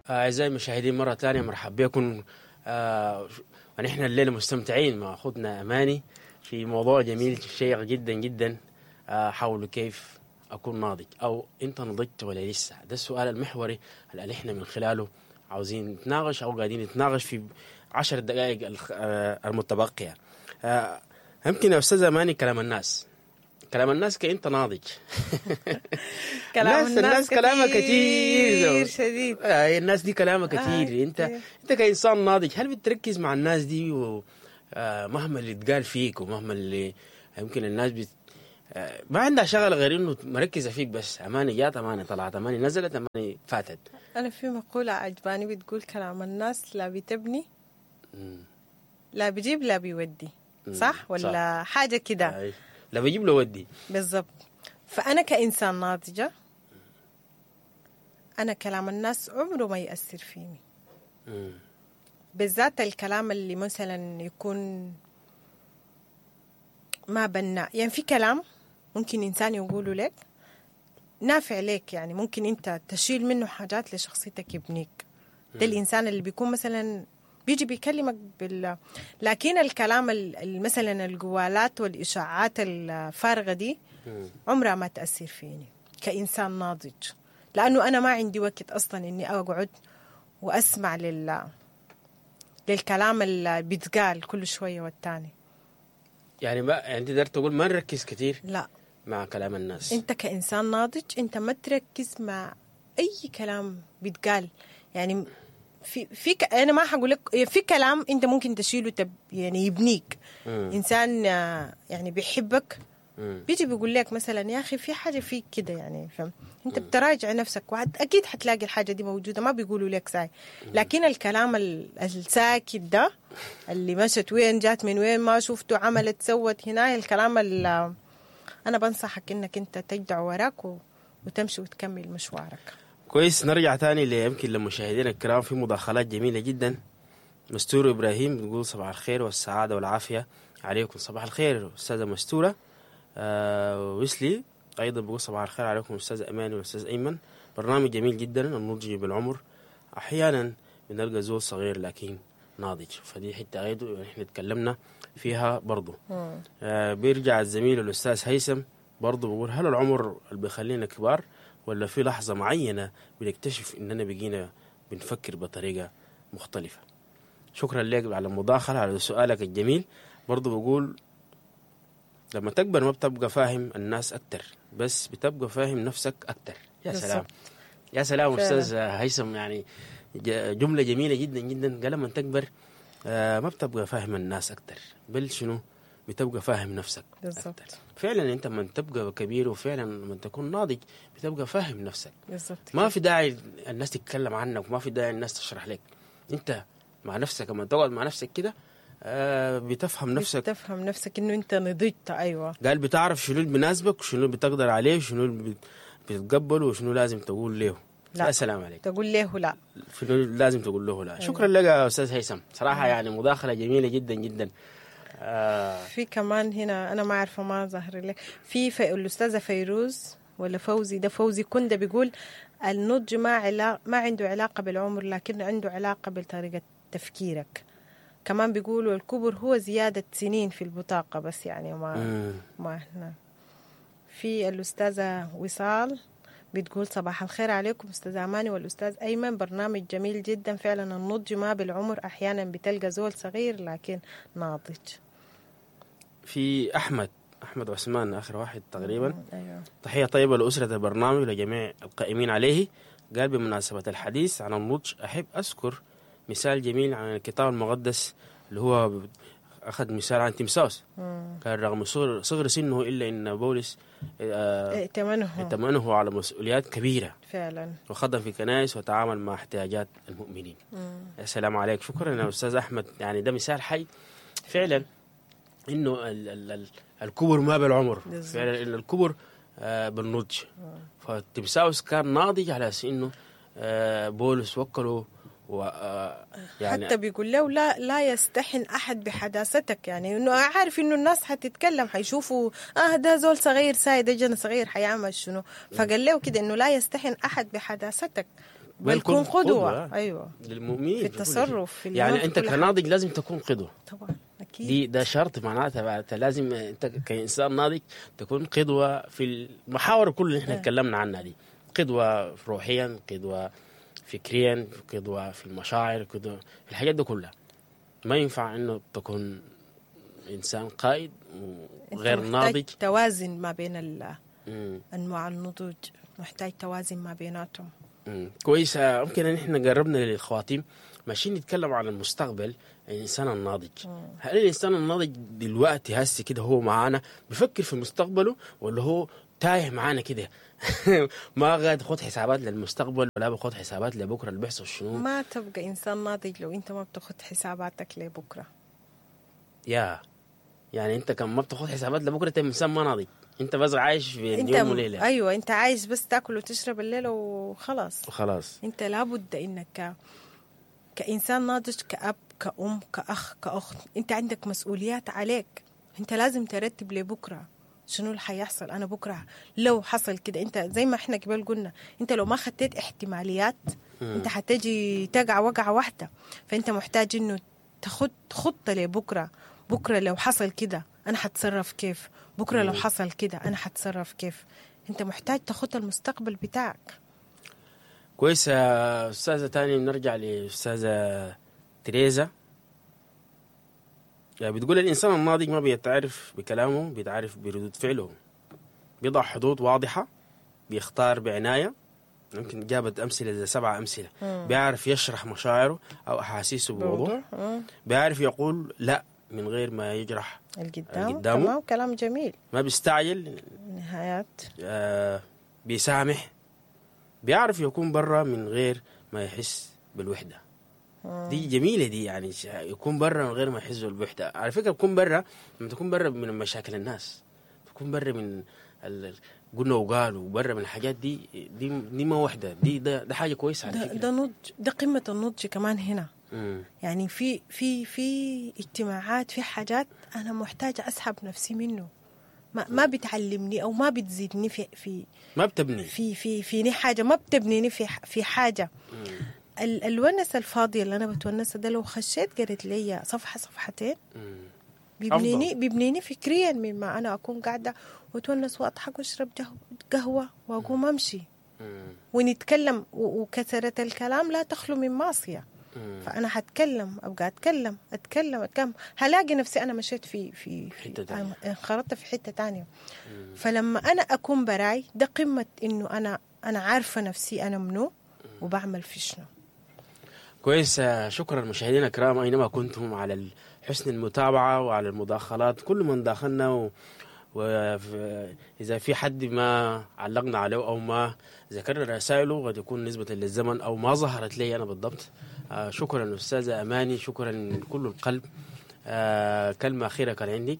أعزائي المشاهدين مرة ثانية مرحبا بكم آه ونحن الليلة مستمتعين مع أخوتنا أماني في موضوع جميل شيق جدا جدا آه حول كيف أكون ناضج أو أنت نضجت ولا لسه ده السؤال المحوري اللي احنا من خلاله عاوزين نتناقش أو قاعدين نتناقش في عشر دقائق الخ- آه، المتبقية آه يمكن يا أستاذ أماني كلام الناس كلام الناس كأنت ناضج كلام الناس- الناس كلامها كتير. شديد آه، الناس دي كلامها كتير آه، انت كتير. انت كانسان ناضج هل بتركز مع الناس دي و آه، مهما اللي اتقال فيك ومهما اللي يمكن الناس بت... آه، ما عندها شغله غير انه مركزه فيك بس اماني جات اماني طلعت اماني نزلت اماني فاتت انا في مقولة عجباني بتقول كلام الناس لا بتبني مم. لا بيجيب لا بيودي مم، صح ولا حاجة كده آه، لا بجيب له ودي بالضبط فأنا كإنسان ناضجة أنا كلام الناس عمره ما يأثر فيني مم. بالذات الكلام اللي مثلا يكون ما بناء يعني في كلام ممكن إنسان يقوله لك نافع لك يعني ممكن أنت تشيل منه حاجات لشخصيتك يبنيك ده الإنسان اللي بيكون مثلا بيجي بيكلمك بال لكن الكلام ال- ال- مثلا الجوالات والإشاعات الفارغة دي مم. عمرها ما تأثر فيني كإنسان ناضج لأنه أنا ما عندي وقت أصلا إني أقعد وأسمع لل للكلام اللي بيتقال كل شوية والتاني يعني ما يعني تقدر تقول ما نركز كثير لا مع كلام الناس أنت كإنسان ناضج أنت ما تركز مع أي كلام بيتقال يعني في في ك... انا ما حقول لك في كلام انت ممكن تشيله تب... يعني يبنيك مم. انسان آه، يعني بيحبك مم. بيجي بيقول لك مثلا يا اخي في حاجه فيك كده يعني فهم انت بتراجع نفسك وعد اكيد حتلاقي الحاجه دي موجوده ما بيقولوا لك ساي لكن الكلام ال- الساكت ده اللي مشت وين جات من وين ما شفته عملت سوت هنا الكلام اللي انا بنصحك انك انت تجدع وراك و... وتمشي وتكمل مشوارك كويس نرجع تاني ل- يمكن لمشاهدينا الكرام في مداخلات جميلة جدا مستور إبراهيم بيقول صباح الخير والسعادة والعافية عليكم صباح الخير أستاذة مستورة آه ويسلي أيضا بيقول صباح الخير عليكم أستاذ أماني والأستاذ أيمن برنامج جميل جدا النضج بالعمر أحيانا بنلقى زول صغير لكن ناضج فدي حتة أيضا إحنا تكلمنا فيها برضو آه بيرجع الزميل الأستاذ هيثم برضه بقول هل العمر اللي بيخلينا كبار ولا في لحظة معينة بنكتشف إننا بقينا بنفكر بطريقة مختلفة شكرا لك على المداخلة على سؤالك الجميل برضه بقول لما تكبر ما بتبقى فاهم الناس أكتر بس بتبقى فاهم نفسك أكتر يا بالظبط. سلام يا سلام فعلا. أستاذ هيثم يعني ج- جملة جميلة جدا جدا قال لما تكبر آه، ما بتبقى فاهم الناس أكتر بل شنو بتبقى فاهم نفسك بالظبط. أكتر فعلا انت من تبقى كبير وفعلا من تكون ناضج بتبقى فاهم نفسك بالضبط ما في داعي الناس تتكلم عنك وما في داعي الناس تشرح لك انت مع نفسك لما تقعد مع نفسك كده آه بتفهم نفسك تفهم نفسك انه انت نضجت ايوه قال بتعرف شنو اللي بيناسبك وشنو اللي بتقدر عليه وشنو اللي بت- بتتقبله وشنو لازم تقول له لا. يا سلام عليك تقول له لا شنو لازم تقول له لا شكرا لك يا استاذ هيثم صراحه يعني مداخله جميله جدا جدا آه في كمان هنا انا ما عارفه ما ظاهر لك في, في الاستاذه فيروز ولا فوزي ده فوزي كندا بيقول النضج ما علا ما عنده علاقه بالعمر لكن عنده علاقه بطريقه تفكيرك كمان بيقولوا الكبر هو زياده سنين في البطاقه بس يعني ما مم. ما احنا في الأستاذة وصال بتقول صباح الخير عليكم أستاذ أماني والأستاذ أيمن برنامج جميل جدا فعلا النضج ما بالعمر أحيانا بتلقى زول صغير لكن ناضج في احمد احمد عثمان اخر واحد تقريبا أيوة. تحية طيبة لأسرة البرنامج ولجميع القائمين عليه قال بمناسبة الحديث عن النضج أحب أذكر مثال جميل عن الكتاب المقدس اللي هو أخذ مثال عن تمساوس كان رغم صغر, صغر سنه إلا أن بولس آه، ائتمنه ائتمنه على مسؤوليات كبيرة فعلا وخدم في كنائس وتعامل مع احتياجات المؤمنين يا سلام عليك شكرا يا أستاذ أحمد يعني ده مثال حي فعلا إنه ال ال ال الكبر ما بالعمر بالظبط. فعلا إن الكبر آه بالنضج فتمساوس كان ناضج على أساس إنه آه بولس وكله و آه يعني حتى بيقول له لا لا يستحن احد بحداثتك يعني انه عارف انه الناس حتتكلم حيشوفوا اه ده زول صغير ساي ده جن صغير حيعمل شنو فقال له كده انه لا يستحن احد بحداثتك بل بيكون كن قدوة قدوة. أيوة للمؤمنين في كل شيء. التصرف في يعني الموت، انت كل حاجة. كناضج لازم تكون قدوه طبعا أكيد دي ده شرط معناتها بعد لازم انت كانسان ناضج تكون قدوه في المحاور كل اللي احنا آه. اتكلمنا عنها دي قدوه روحيا قدوه فكريا قدوه في المشاعر قدوه في الحاجات دي كلها ما ينفع انه تكون انسان قائد أنت وغير محتاج ناضج توازن ما بين ال- مم. أنواع النضوج محتاج توازن ما بيناتهم مم. كويس آه، ممكن ان احنا قربنا للخواتيم ماشيين نتكلم عن المستقبل الانسان الناضج هل الانسان الناضج دلوقتي هسه كده هو معانا بيفكر في مستقبله ولا هو تايه معانا كده ما قاعد ياخد حسابات للمستقبل ولا بياخد حسابات لبكره اللي بيحصل شنو ما تبقى إنسان ناضج لو أنت ما بتاخد حساباتك لبكرة يا يعني انت كان ما بتاخد حسابات لبكره انت انسان ما ناضج انت بس عايش في أنت يوم وليله أيوة أنت عايز بس تاكل وتشرب الليلة وخلاص وخلاص انت لابد انك ك... كانسان ناضج كاب كأم كأخ كأخت انت عندك مسؤوليات عليك انت لازم ترتب لبكره شنو اللي حيحصل انا بكره لو حصل كده انت زي ما احنا قبل قلنا انت لو ما خطيت احتماليات انت حتجي تقع وقعه واحده فانت محتاج انه تخط خطه لبكره بكره لو حصل كده انا حتصرف كيف بكره لو حصل كده انا حتصرف كيف انت محتاج تخط المستقبل بتاعك كويس يا استاذه تاني بنرجع لاستاذه تريزا يعني بتقول الانسان الناضج ما بيتعرف بكلامه بيتعرف بردود فعله بيضع حدود واضحه بيختار بعنايه يمكن جابت امثله زي سبع امثله بيعرف يشرح مشاعره او احاسيسه بوضوح بوضوح مم. بيعرف يقول لا من غير ما يجرح القدام القدامه. تمام كلام جميل ما بيستعجل نهايات آه بيسامح بيعرف يكون برا من غير ما يحس بالوحده دي جميله دي يعني ش- يكون برا من غير ما يحس بالوحده على فكره تكون برا لما تكون برا من مشاكل الناس تكون برا من ال- قلنا وقالوا برا من الحاجات دي دي دي ما وحده دي ده, ده حاجه كويسه على ده, فكره ده نضج ده قمة النضج كمان هنا مم. يعني في في في اجتماعات في حاجات انا محتاجة اسحب نفسي منه ما ما بتعلمني او ما بتزيدني في في ما بتبني في في فيني حاجة ما بتبنيني في ح- في حاجة ال- الونس الفاضية اللي انا بتونسها ده لو خشيت قريت لي صفحة صفحتين مم. بيبنيني أفضل. بيبنيني فكريا مما انا اكون قاعده واتونس واضحك واشرب جه- قهوه واقوم امشي مم. ونتكلم و- وكثره الكلام لا تخلو من معصيه مم. فانا حتكلم ابقى اتكلم اتكلم اتكلم هلاقي نفسي انا مشيت في في, في حتة تانية. انخرطت في حته تانية فلما انا اكون براي ده قمه انه انا انا عارفه نفسي انا منو وبعمل في شنو كويس آه، شكرا مشاهدينا الكرام اينما كنتم على ال- حسن المتابعه وعلى المداخلات كل من داخلنا و... وإذا في حد ما علقنا عليه أو ما ذكرنا رسائله قد يكون نسبة للزمن أو ما ظهرت لي أنا بالضبط آه شكرا أستاذة أماني شكرا من كل القلب آه كلمة أخيرة كان عندك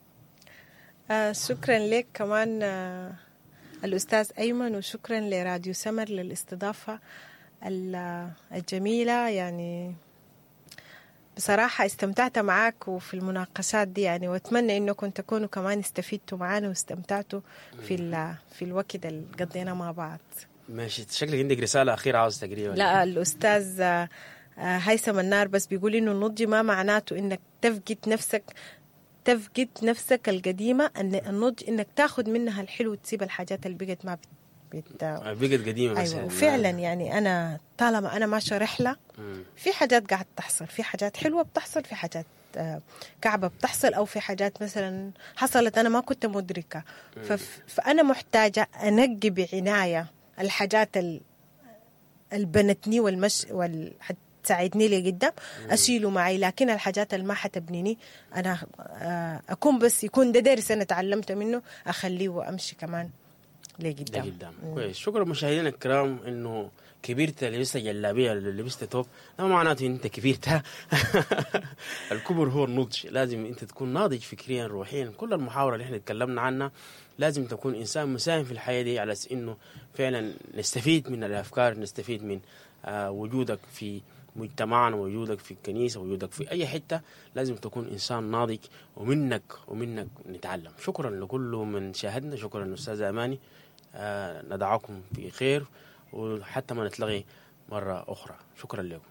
آه شكرا لك كمان آه الأستاذ أيمن وشكرا لراديو سمر للاستضافة ال- الجميلة يعني بصراحة استمتعت معاك وفي المناقشات دي يعني وأتمنى إنكم تكونوا كمان استفدتوا معانا واستمتعتوا في ال- في الوقت اللي قضينا مع بعض ماشي شكلك عندك رسالة أخيرة عاوز تقريبا لا الأستاذ آه، آه، هيثم النار بس بيقول إنه النضج ما معناته إنك تفقد نفسك تفقد نفسك القديمة أن النضج إنك تاخد منها الحلو وتسيب الحاجات اللي بقت ما بت... بت... آه، بقت قديمة بس أيوة وفعلا يعني أنا طالما أنا ماشية رحلة مم. في حاجات قاعد تحصل في حاجات حلوة بتحصل في حاجات آه، كعبة بتحصل أو في حاجات مثلا حصلت أنا ما كنت مدركة فف... فأنا محتاجة أنقي بعناية الحاجات ال... البنتني والمش وال تساعدني لي قدام اشيله معي لكن الحاجات اللي ما حتبنيني انا آه، اكون بس يكون ده درس انا تعلمت منه اخليه وامشي كمان لقدام لقدام كويس شكرا مشاهدينا الكرام انه كبرت لبست جلابيه ولا لبست توب ده ما معناته انت كبرت الكبر هو النضج لازم انت تكون ناضج فكريا روحيا كل المحاور اللي احنا اتكلمنا عنها لازم تكون انسان مساهم في الحياه دي على اساس انه فعلا نستفيد من الافكار نستفيد من آه وجودك في مجتمعنا وجودك في الكنيسه وجودك في اي حته لازم تكون انسان ناضج ومنك ومنك نتعلم شكرا لكل من شاهدنا شكرا استاذه اماني آه ندعوكم في خير وحتى ما نتلغي مرة أخرى شكرا لكم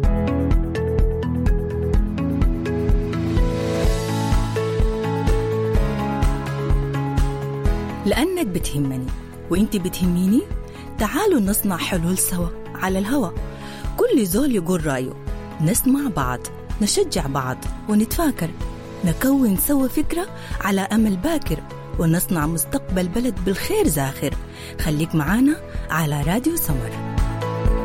لأنك بتهمني وإنت بتهميني تعالوا نصنع حلول سوا على الهوا كل زول يقول رأيه نسمع بعض نشجع بعض ونتفاكر نكون سوا فكرة على أمل باكر ونصنع مستقبل بلد بالخير زاخر خليك معانا على راديو سمر